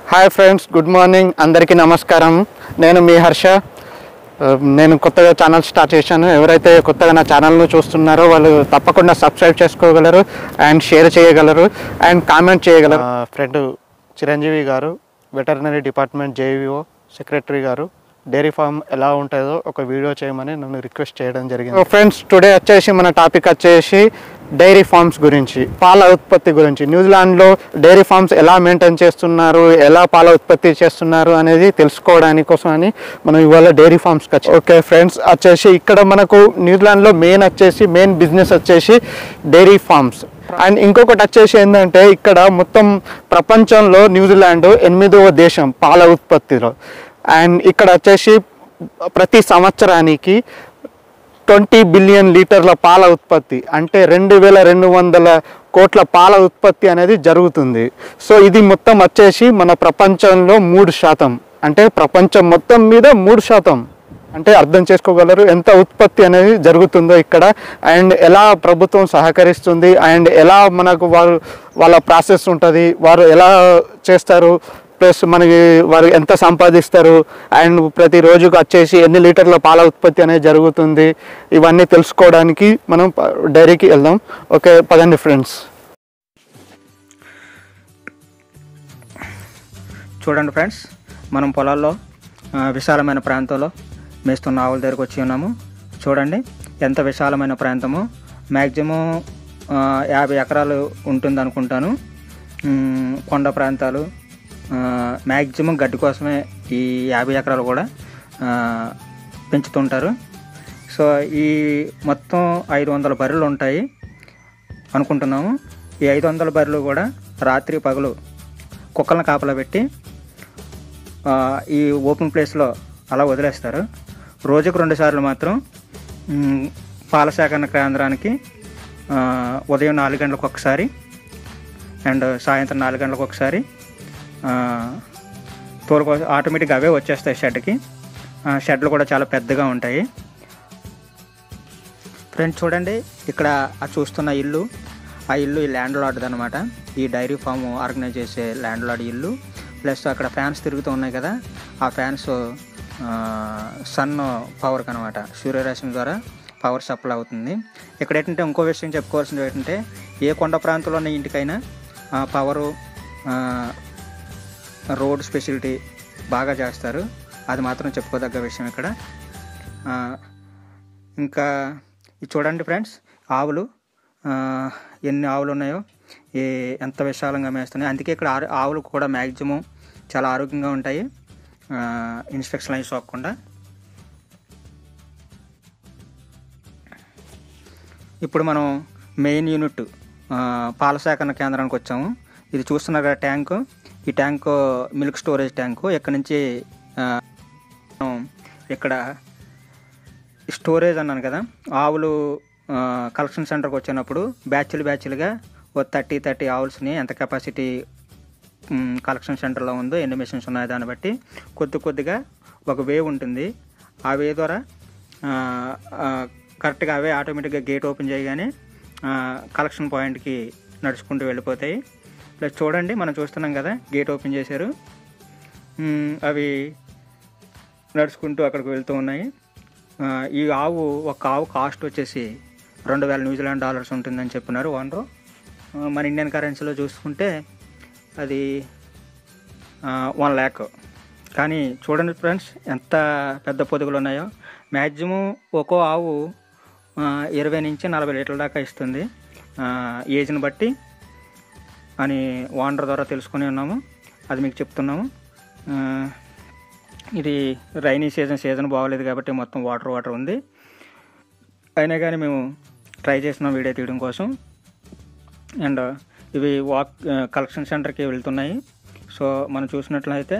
hi friends good morning అందరికీ నమస్కారం నేను మీ హర్ష ఆ, నేను కొత్తగా ఛానల్ స్టార్ట్ చేశాను ఎవరైతే కొత్తగా నా ఛానల్ను చూస్తున్నారో వాళ్ళు తప్పకుండా సబ్స్క్రైబ్ చేసుకోగలరు అండ్ షేర్ చేయగలరు అండ్ కామెంట్ చేయగలరు ఫ్రెండ్ చిరంజీవి గారు వెటర్నరీ డిపార్ట్మెంట్ జేవిఓ సెక్రటరీ గారు డైరీ ఫామ్ ఎలా ఉంటుందో ఒక వీడియో చేయమని నన్ను రిక్వెస్ట్ చేయడం జరిగింది ఫ్రెండ్స్ టుడే వచ్చేసి మన టాపిక్ వచ్చేసి డైరీ ఫార్మ్స్ గురించి పాల ఉత్పత్తి గురించి న్యూజిలాండ్లో డైరీ ఫార్మ్స్ ఎలా మెయింటైన్ చేస్తున్నారు ఎలా పాల ఉత్పత్తి చేస్తున్నారు అనేది తెలుసుకోవడానికి కోసం అని మనం ఇవాళ డైరీ ఫార్మ్స్కి వచ్చి ఓకే ఫ్రెండ్స్ వచ్చేసి ఇక్కడ మనకు న్యూజిలాండ్లో మెయిన్ వచ్చేసి మెయిన్ బిజినెస్ వచ్చేసి డైరీ ఫార్మ్స్ అండ్ ఇంకొకటి వచ్చేసి ఏంటంటే ఇక్కడ మొత్తం ప్రపంచంలో న్యూజిలాండ్ ఎనిమిదవ దేశం పాల ఉత్పత్తిలో అండ్ ఇక్కడ వచ్చేసి ప్రతి సంవత్సరానికి ట్వంటీ బిలియన్ లీటర్ల పాల ఉత్పత్తి అంటే రెండు వేల రెండు వందల కోట్ల పాల ఉత్పత్తి అనేది జరుగుతుంది సో ఇది మొత్తం వచ్చేసి మన ప్రపంచంలో మూడు శాతం అంటే ప్రపంచం మొత్తం మీద మూడు శాతం అంటే అర్థం చేసుకోగలరు ఎంత ఉత్పత్తి అనేది జరుగుతుందో ఇక్కడ అండ్ ఎలా ప్రభుత్వం సహకరిస్తుంది అండ్ ఎలా మనకు వారు వాళ్ళ ప్రాసెస్ ఉంటుంది వారు ఎలా చేస్తారు ప్లస్ మనకి వారు ఎంత సంపాదిస్తారు అండ్ ప్రతి రోజుకు వచ్చేసి ఎన్ని లీటర్ల పాల ఉత్పత్తి అనేది జరుగుతుంది ఇవన్నీ తెలుసుకోవడానికి మనం ప- డైరీకి వెళ్దాం ఓకే పదండి ఫ్రెండ్స్ చూడండి ఫ్రెండ్స్ మనం పొలాల్లో ఆ, విశాలమైన ప్రాంతంలో మేస్తున్న ఆవుల దగ్గరకు వచ్చి ఉన్నాము చూడండి ఎంత విశాలమైన ప్రాంతము మ్యాక్సిమం యాభై ఎకరాలు ఉంటుంది అనుకుంటాను మ్, కొండ ప్రాంతాలు మ్యాక్సిమం గడ్డి కోసమే ఈ యాభై ఎకరాలు కూడా ఆ, పెంచుతుంటారు సో ఈ మొత్తం ఐదు వందల బర్రెలు ఉంటాయి అనుకుంటున్నాము ఈ ఐదు వందల బర్రెలు కూడా రాత్రి పగలు కుక్కలను కాపలా పెట్టి ఆ, ఈ ఓపెన్ ప్లేస్లో అలా వదిలేస్తారు రోజుకు రెండు సార్లు మాత్రం మ్, పాల సేకరణ కేంద్రానికి ఆ, ఉదయం నాలుగు గంటలకు ఒకసారి అండ్ సాయంత్రం నాలుగు గంటలకు ఒకసారి ఆ, తోలుకో ఆటోమేటిక్గా అవే వచ్చేస్తాయి షెడ్కి ఆ, షెడ్లు కూడా చాలా పెద్దగా ఉంటాయి ఫ్రెండ్స్ చూడండి ఇక్కడ ఆ చూస్తున్న ఇల్లు ఆ ఇల్లు ఈ ల్యాండ్ లార్డ్ అనమాట ఈ డైరీ ఫామ్ ఆర్గనైజ్ చేసే ల్యాండ్ లార్డ్ ఇల్లు ప్లస్ అక్కడ ఫ్యాన్స్ తిరుగుతూ ఉన్నాయి కదా ఆ ఫ్యాన్స్ సన్ పవర్కి అనమాట సూర్యరశ్మి ద్వారా పవర్ సప్లై అవుతుంది ఇక్కడ ఏంటంటే ఇంకో విషయం చెప్పుకోవాల్సింది ఏంటంటే ఏ కొండ ప్రాంతంలో ఉన్న ఇంటికైనా పవరు రోడ్ స్పెషాలిటీ బాగా చేస్తారు అది మాత్రం చెప్పుకోదగ్గ విషయం ఇక్కడ ఆ, ఇంకా ఇది చూడండి ఫ్రెండ్స్ ఆవులు ఆ, ఎన్ని ఆవులు ఉన్నాయో ఏ ఎంత విశాలంగా మేస్తున్నాయి అందుకే ఇక్కడ ఆరు- ఆవులు కూడా మ్యాక్సిమం చాలా ఆరోగ్యంగా ఉంటాయి ఇన్స్పెక్షన్ అయి సోకకుండా ఇప్పుడు మనం మెయిన్ యూనిట్ ఆ, పాల సేకరణ కేంద్రానికి వచ్చాము ఇది చూస్తున్నారు కదా ట్యాంకు ఈ ట్యాంకు మిల్క్ స్టోరేజ్ ట్యాంకు ఇక్కడ నుంచి ఆ, మనం ఇక్కడ స్టోరేజ్ అన్నాను కదా ఆవులు ఆ, కలెక్షన్ సెంటర్కి వచ్చినప్పుడు బ్యాచ్లు బ్యాచ్లుగా ఓ థర్టీ థర్టీ ఆవుల్స్ని ఎంత కెపాసిటీ మ్, కలెక్షన్ సెంటర్లో ఉందో ఎన్ని మిషన్స్ ఉన్నాయో దాన్ని బట్టి కొద్ది కొద్దిగా ఒక వేవ్ ఉంటుంది ఆ వే ద్వారా ఆ, ఆ, కరెక్ట్గా అవే ఆటోమేటిక్గా గేట్ ఓపెన్ చేయగానే ఆ, కలెక్షన్ పాయింట్కి నడుచుకుంటూ వెళ్ళిపోతాయి ప్లస్ చూడండి మనం చూస్తున్నాం కదా గేట్ ఓపెన్ చేశారు మ్, అవి నడుచుకుంటూ అక్కడికి వెళ్తూ ఉన్నాయి ఆ, ఈ ఆవు ఒక ఆవు కాస్ట్ వచ్చేసి రెండు వేల న్యూజిలాండ్ డాలర్స్ ఉంటుందని చెప్పినారు ఓనరు ఆ, మన ఇండియన్ కరెన్సీలో చూసుకుంటే అది వన్ ల్యాక్ కానీ చూడండి ఫ్రెండ్స్ ఎంత పెద్ద పొదుగులు ఉన్నాయో మ్యాక్సిమం ఒక్కో ఆవు ఆ, ఇరవై నుంచి నలభై లీటర్ల దాకా ఇస్తుంది ఆ, ఏజ్ని బట్టి అని ఓనర్ ద్వారా తెలుసుకుని ఉన్నాము అది మీకు చెప్తున్నాము ఆ, ఇది రైనీ సీజన్ సీజన్ బాగోలేదు కాబట్టి మొత్తం వాటర్ వాటర్ ఉంది అయినా కానీ మేము ట్రై చేసిన వీడియో తీయడం కోసం అండ్ ఇవి వాక్ కలెక్షన్ సెంటర్కి వెళ్తున్నాయి సో మనం చూసినట్లయితే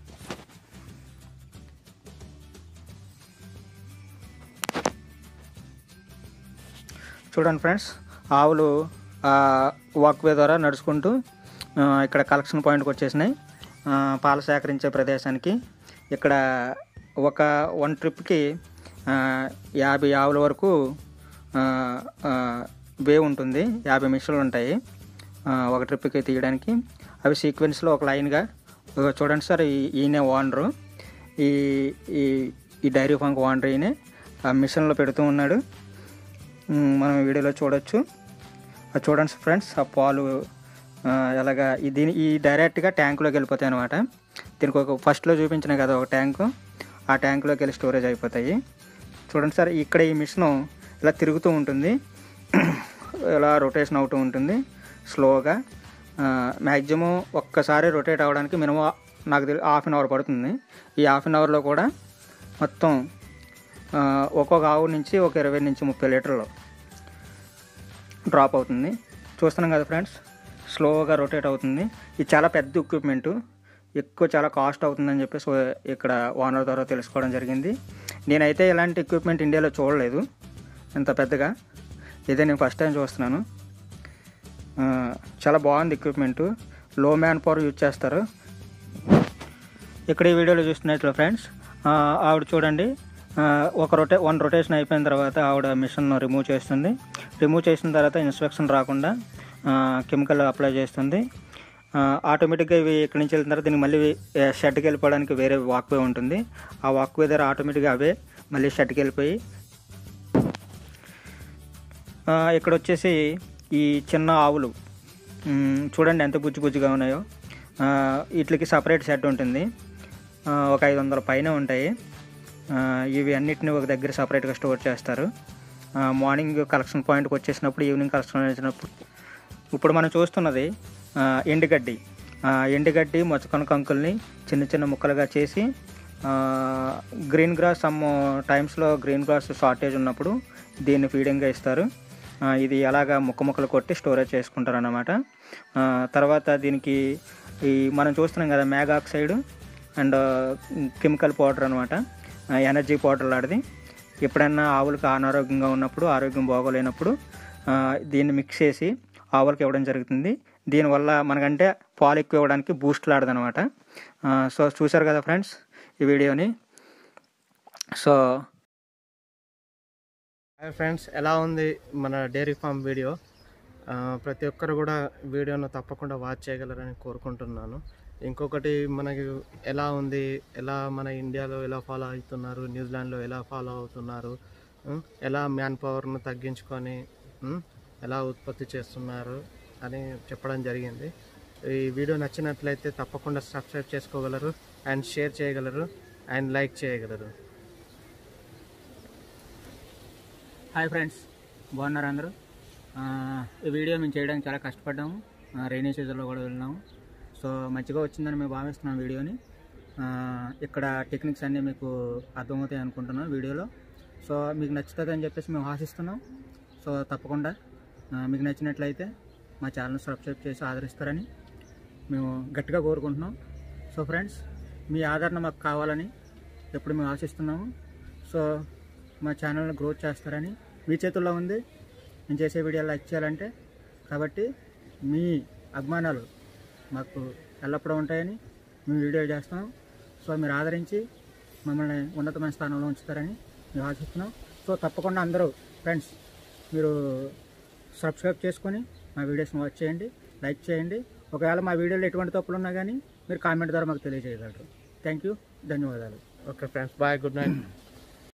చూడండి ఫ్రెండ్స్ ఆవులు వాక్వే ద్వారా నడుచుకుంటూ ఆ, ఇక్కడ కలెక్షన్ పాయింట్కి వచ్చేసినాయి ఆ, పాలు సేకరించే ప్రదేశానికి ఇక్కడ ఒక వన్ ట్రిప్కి ఆ, యాభై ఆవుల వరకు ఆ, ఆ, వే ఉంటుంది యాభై మిషన్లు ఉంటాయి ఆ, ఒక ట్రిప్కి తీయడానికి అవి సీక్వెన్స్లో ఒక లైన్గా ఇగో చూడండి సార్ ఈ- ఈయనే ఓనరు ఈ ఈ ఈ డైరీ ఫామ్కి ఓనర్ ఈయనే ఆ మిషన్లో పెడుతూ ఉన్నాడు ఉమ్, మనం వీడియోలో చూడొచ్చు అది చూడండి ఫ్రెండ్స్ ఆ పాలు ఆ, ఎలాగా ఈ దీని ఈ డైరెక్ట్గా ట్యాంకులోకి వెళ్ళిపోతాయి అనమాట దీనికి ఒక ఫస్ట్లో చూపించిన కదా ఒక ట్యాంకు ఆ ట్యాంకులోకి వెళ్ళి స్టోరేజ్ అయిపోతాయి చూడండి సార్ ఇక్కడ ఈ మిషన్ ఇలా తిరుగుతూ ఉంటుంది ఇలా రొటేషన్ అవుతూ ఉంటుంది స్లోగా మ్యాక్సిమం ఒక్కసారి రొటేట్ అవ్వడానికి మినిమం నాకు తెలిసి హాఫ్ అన్ అవర్ పడుతుంది ఈ హాఫ్ అన్ అవర్లో కూడా మొత్తం ఆ, ఒక్కొక్క ఆవు నుంచి ఒక ఇరవై నుంచి ముప్పై లీటర్లు డ్రాప్ అవుతుంది చూస్తున్నాం కదా ఫ్రెండ్స్ స్లోగా రొటేట్ అవుతుంది ఇది చాలా పెద్ద ఎక్విప్మెంటు ఎక్కువ చాలా కాస్ట్ అవుతుందని చెప్పేసి ఇక్కడ ఓనర్ ద్వారా తెలుసుకోవడం జరిగింది నేనైతే ఇలాంటి ఎక్విప్మెంట్ ఇండియాలో చూడలేదు ఇంత పెద్దగా ఇదే నేను ఫస్ట్ టైం చూస్తున్నాను ఆ, చాలా బాగుంది ఎక్విప్మెంటు లో మ్యాన్ పవర్ యూజ్ చేస్తారు ఇక్కడ ఈ వీడియోలో చూస్తున్నట్లు ఫ్రెండ్స్ ఆ, ఆవిడ చూడండి ఆ, ఒక రొటే వన్ రొటేషన్ అయిపోయిన తర్వాత ఆవిడ మిషన్ రిమూవ్ చేస్తుంది రిమూవ్ చేసిన తర్వాత ఇన్స్పెక్షన్ రాకుండా కెమికల్ అప్లై చేస్తుంది ఆ, ఆటోమేటిక్గా ఇవి ఇక్కడి నుంచి వెళ్ళిన తర్వాత దీనికి మళ్ళీ ఆ, షెడ్కి వెళ్ళిపోవడానికి వేరే వాక్వే ఉంటుంది ఆ వాక్వే దగ్గర ఆటోమేటిక్గా అవే మళ్ళీ షెడ్కి వెళ్ళిపోయి ఆ, ఇక్కడ వచ్చేసి ఈ చిన్న ఆవులు మ్, చూడండి ఎంత బుజ్జి బుజ్జిగా ఉన్నాయో ఆ, వీటికి సపరేట్ షెడ్ ఉంటుంది ఆ, ఒక ఐదు వందల పైన ఉంటాయి ఆ, ఇవి అన్నిటిని ఒక దగ్గర సపరేట్గా స్టోర్ చేస్తారు ఆ, మార్నింగ్ కలెక్షన్ పాయింట్కి వచ్చేసినప్పుడు ఈవినింగ్ కలెక్షన్ వచ్చినప్పుడు ఇప్పుడు మనం చూస్తున్నది ఆ, ఎండుగడ్డి ఆ, ఎండుగడ్డి మొచ్చకొన కంకుల్ని చిన్న చిన్న ముక్కలుగా చేసి ఆ, గ్రీన్ గ్రాస్ సమ్ టైమ్స్లో గ్రీన్ గ్రాస్ షార్టేజ్ ఉన్నప్పుడు దీన్ని ఫీడింగ్గా ఇస్తారు ఆ, ఇది అలాగా ముక్క ముక్కలు కొట్టి స్టోరేజ్ చేసుకుంటారు అన్నమాట ఆ, తర్వాత దీనికి ఈ మనం చూస్తున్నాం కదా mag oxide and chemical powder అనమాట ఎనర్జీ పౌడర్ లాంటిది ఎప్పుడైనా ఆవులకు అనారోగ్యంగా ఉన్నప్పుడు ఆరోగ్యం బాగోలేనప్పుడు ఆ, దీన్ని మిక్స్ చేసి ఆవులకు ఇవ్వడం జరుగుతుంది దీనివల్ల మనకంటే పాలు ఎక్కువ ఇవ్వడానికి బూస్ట్ లాడదనమాట సో చూసారు కదా ఫ్రెండ్స్ ఈ వీడియోని సో హాయ్ ఫ్రెండ్స్ ఎలా ఉంది మన డైరీ ఫామ్ వీడియో ఆ, ప్రతి ఒక్కరు కూడా వీడియోను తప్పకుండా వాచ్ చేయగలరని కోరుకుంటున్నాను ఇంకొకటి మనకి ఎలా ఉంది ఎలా మన ఇండియాలో ఎలా ఫాలో అవుతున్నారు న్యూజిలాండ్లో ఎలా ఫాలో అవుతున్నారు ఉం, ఎలా మ్యాన్ పవర్ను తగ్గించుకొని ఉం, ఎలా ఉత్పత్తి చేస్తున్నారు అని చెప్పడం జరిగింది ఈ వీడియో నచ్చినట్లయితే తప్పకుండా సబ్స్క్రైబ్ చేసుకోగలరు అండ్ షేర్ చేయగలరు అండ్ లైక్ చేయగలరు హాయ్ ఫ్రెండ్స్ బాగున్నారు అందరూ ఆ, ఈ వీడియో మేము చేయడానికి చాలా కష్టపడ్డాము రైనీ సీజన్లో కూడా వెళ్ళినాము సో మంచిగా వచ్చిందని మేము భావిస్తున్నాం వీడియోని ఆ, ఇక్కడ టెక్నిక్స్ అన్నీ మీకు అర్థమవుతాయి అనుకుంటున్నాం వీడియోలో సో మీకు నచ్చుతుంది అని చెప్పేసి మేము ఆశిస్తున్నాం సో తప్పకుండా ఆ, మీకు నచ్చినట్లయితే మా ఛానల్ సబ్స్క్రైబ్ చేసి ఆదరిస్తారని మేము గట్టిగా కోరుకుంటున్నాం సో ఫ్రెండ్స్ మీ ఆదరణ మాకు కావాలని ఎప్పుడు మేము ఆశిస్తున్నాము సో మా ఛానల్ని గ్రోత్ చేస్తారని మీ చేతుల్లో ఉంది నేను చేసే వీడియో లైక్ చేయాలంటే కాబట్టి మీ అభిమానాలు మాకు ఎల్లప్పుడూ ఉంటాయని మేము వీడియో చేస్తాం సో మీరు ఆదరించి మమ్మల్ని ఉన్నతమైన స్థానంలో ఉంచుతారని మేము ఆశిస్తున్నాం సో తప్పకుండా అందరూ ఫ్రెండ్స్ మీరు సబ్స్క్రైబ్ చేసుకొని మా వీడియోస్ని వాచ్ చేయండి లైక్ చేయండి ఒకవేళ మా వీడియోలో ఎటువంటి తప్పులు ఉన్నా కానీ మీరు కామెంట్ ద్వారా మాకు తెలియజేయగలరు థ్యాంక్ యూ ధన్యవాదాలు okay friends bye good night